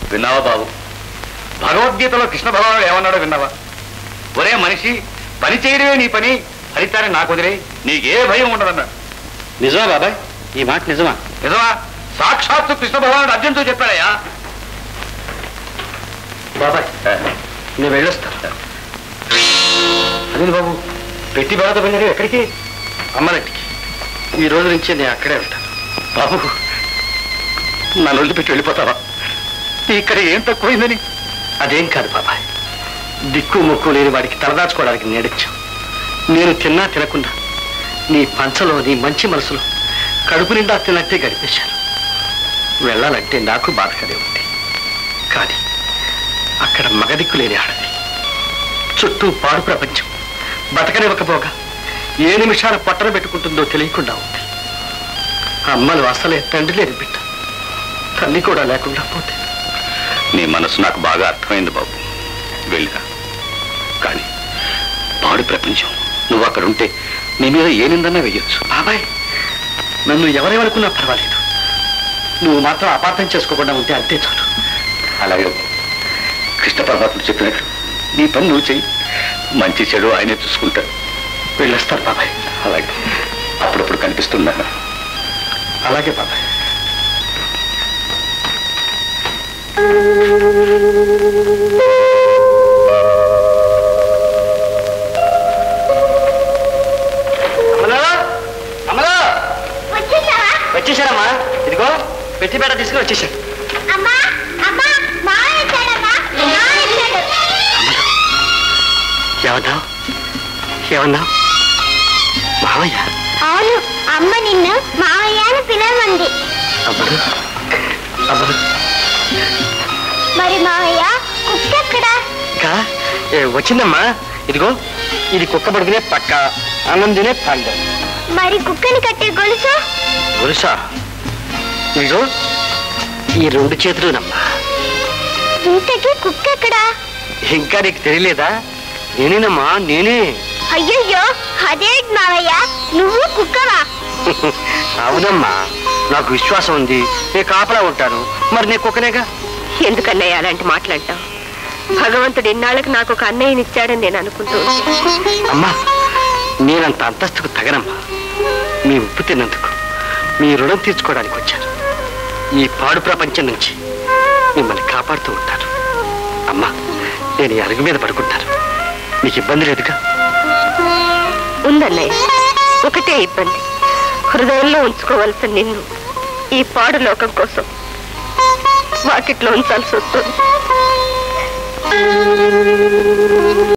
విన్నావా బాబు భగవద్గీతలో కృష్ణ భగవానుడు ఏమన్నాడో విన్నావా ఒరే మనిషి పని చేయడమే నీ పని ఫలితాన్ని నాకు వదిలే నీకే భయం ఉండదన్నాడు నిజమా బాబాయ్ ఈ మాట నిజమా నిజమా సాక్షాత్తు కృష్ణ భగవానుడు అర్జున్తో చెప్పాడయ్యా బాబాయ్ నేను వెళ్ళొస్తా అదే బాబు పెట్టి బేడతో వెళ్ళారు ఎక్కడికి అమ్మనంటికి ఈ రోజు నుంచి నేను అక్కడే ఉంటాను బాబు నన్ను వదిలిపెట్టి వెళ్ళిపోతావా ఇక్కడ ఏం తక్కువైందని అదేం కాదు బాబాయ్ దిక్కు ముక్కు లేని వాడికి తలదాచుకోవడానికి నేడొచ్చాం నేను తిన్నా తినకుండా నీ పంచలో నీ మంచి మనసులో కడుపు నిండా తిన్నట్టే గడిపేశాను వెళ్ళాలంటే నాకు బాధగానే ఉంది కానీ అక్కడ మగదిక్కు లేని ఆడది చుట్టూ పాడు ప్రపంచం బతకనివ్వకపోగా ఏ నిమిషాల పట్టణ పెట్టుకుంటుందో తెలియకుండా ఉంది అమ్మలు అసలే తండ్రి లేని బిడ్డ తల్లి కూడా లేకుండా పోతే నీ మనసు నాకు బాగా అర్థమైంది బాబు వెళ్ళిరా కానీ పాడు ప్రపంచం నువ్వు అక్కడ ఉంటే నీ మీద ఏ నిందన్నా వెయ్యొచ్చు బాబాయ్ నన్ను ఎవరేమనుకున్నా పర్వాలేదు నువ్వు మాత్రం అపార్థం చేసుకోకుండా ఉంటే అంతే చాలు అలాగే కృష్ణ పరమాత్ముడు చెప్పినట్లు నీ పని నువ్వు చెయ్యి మంచి చెడు ఆయనే చూసుకుంటాడు వెళ్ళొస్తాను బాబాయ్ అలాగే అప్పుడప్పుడు కనిపిస్తుందా అలాగే బాబాయ్ అమలా అమలా వచ్చేసావా వచ్చేసారమ్మా ఇదిగో పెట్టి బేట తీసుకుని వచ్చేసాను అమ్మా అమ్మా మావయ్య వచ్చాడమ్మా మావయ్య వచ్చాడు ఏమన్నావు ఏమన్నావు మావయ్య అవును అమ్మ నిన్ను మావయ్య అని పిలవమంది అమ్మడు అమ్మడు మరి మావయ్య కుక్క ఎక్కడా ఇంకా ఏ, వచ్చిందమ్మా ఇదిగో ఇది కుక్క పడుకునే పక్క అన్నం తినే పండు మరి కుక్కని కట్టే గొలుసు గురుసా ఇదిగో ఈ రెండు చేతులునమ్మా ఇంతకీ కుక్క ఎక్కడా ఇంకా నీకు తెలియలేదా నేనేనమ్మా నేనే అయ్యయ్యో అదేంటి మావయ్య నువ్వు కుక్కవా అవునమ్మా నాకు విశ్వాసం ఉంది నేను కాపలా ఉంటాను మరి నేను కుక్కనేగా ఎందుకన్నయ్య అలాంటి మాట్లాడటం భగవంతుడు ఇన్నాళ్ళకి నాకు ఒక అన్నయ్యనిచ్చాడని నేను అనుకుంటూ ఉంటాను. అమ్మా నేనంత అంతస్తుకు తగనమ్మా మీ ఉప్పు తిన్నందుకు మీ రుణం తీర్చుకోవడానికి వచ్చాను ఈ పాడు ప్రపంచం నుంచి మిమ్మల్ని కాపాడుతూ ఉంటాను అమ్మా నేను ఈ అరుగు మీద పడుకుంటాను మీకు ఇబ్బంది లేదుగా ఉందన్నయ్య ఒకటే ఇబ్బంది హృదయంలో ఉంచుకోవలసిన నిన్ను ఈ పాడు లోకం కోసం వాకిట్లో ఉంచాల్సి వస్తుంది